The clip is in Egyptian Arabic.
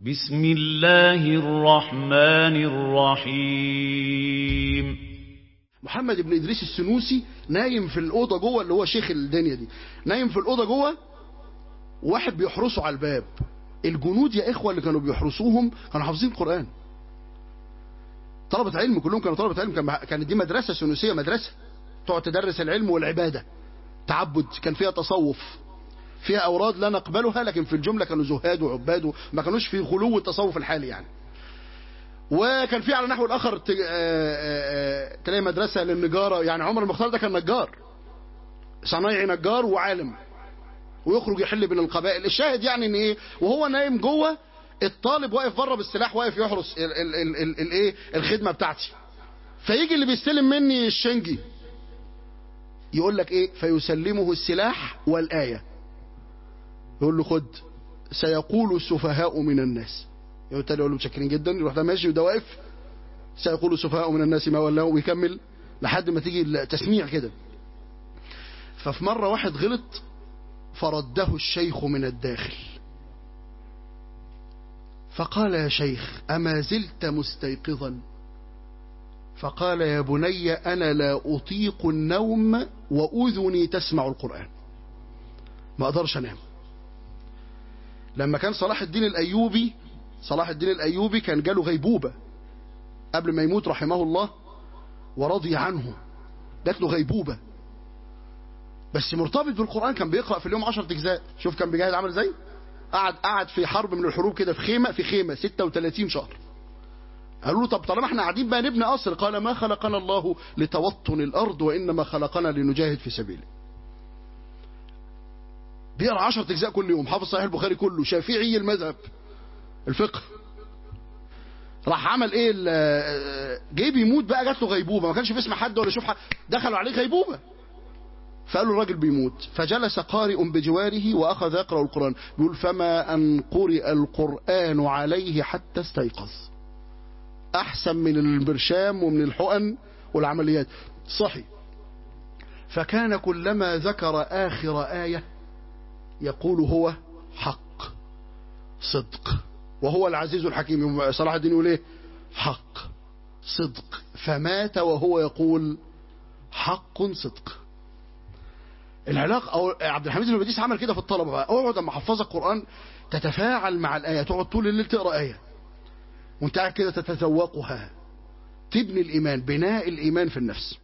بسم الله الرحمن الرحيم محمد بن إدريس السنوسي نايم في الأوضة جوه اللي هو شيخ الدنيا دي نايم في الأوضة جوه واحد بيحرسه على الباب الجنود يا إخوة اللي كانوا بيحرسوهم كانوا حافظين القرآن طلبة علم كلهم كانوا طلبة علم كان كانت دي مدرسة سنوسية مدرسة تقعد تدرس العلم والعبادة تعبد كان فيها تصوف فيها أوراد لا نقبلها لكن في الجملة كانوا زهاد وعباد ما كانوش في غلو التصوف الحالي يعني وكان في على النحو الآخر ت- آه، آه، تلاقي مدرسة للنجارة يعني عمر المختار ده كان نجار صنايعي نجار وعالم ويخرج يحل بين القبائل الشاهد يعني ان ايه وهو نايم جوه الطالب واقف بره بالسلاح واقف يحرس ال- ال- ال- ال- الايه الخدمه بتاعتي فيجي اللي بيستلم مني الشنجي يقول لك ايه فيسلمه السلاح والايه يقول له خد سيقول السفهاء من الناس يقول التاني يقول له متشكرين جدا يروح ده ماشي وده واقف سيقول السفهاء من الناس ما ولاه ويكمل لحد ما تيجي التسميع كده ففي مرة واحد غلط فرده الشيخ من الداخل فقال يا شيخ أما زلت مستيقظا فقال يا بني أنا لا أطيق النوم وأذني تسمع القرآن ما أقدرش أنام لما كان صلاح الدين الأيوبي صلاح الدين الأيوبي كان جاله غيبوبة قبل ما يموت رحمه الله ورضي عنه جات له غيبوبة بس مرتبط بالقرآن كان بيقرأ في اليوم 10 أجزاء شوف كان بيجاهد عامل ازاي قعد قعد في حرب من الحروب كده في خيمة في خيمة 36 شهر قالوا له طب طالما احنا قاعدين بقى نبني قصر قال ما خلقنا الله لتوطن الأرض وإنما خلقنا لنجاهد في سبيله بيقرا 10 أجزاء كل يوم حافظ صحيح البخاري كله شافعي المذهب الفقه راح عمل ايه ال- جه بيموت بقى جات له غيبوبه ما كانش بيسمع حد ولا يشوف حد دخلوا عليه غيبوبه فقالوا الراجل بيموت فجلس قارئ بجواره واخذ يقرا القران بيقول فما ان قرئ القران عليه حتى استيقظ احسن من البرشام ومن الحقن والعمليات صحي فكان كلما ذكر اخر ايه يقول هو حق صدق وهو العزيز الحكيم صلاح الدين يقول ايه حق صدق فمات وهو يقول حق صدق العلاقة أو عبد الحميد بن بديس عمل كده في الطلبة بقى اقعد اما احفظك قرآن تتفاعل مع الآية تقعد طول الليل تقرأ آية وانت قاعد كده تتذوقها تبني الإيمان بناء الإيمان في النفس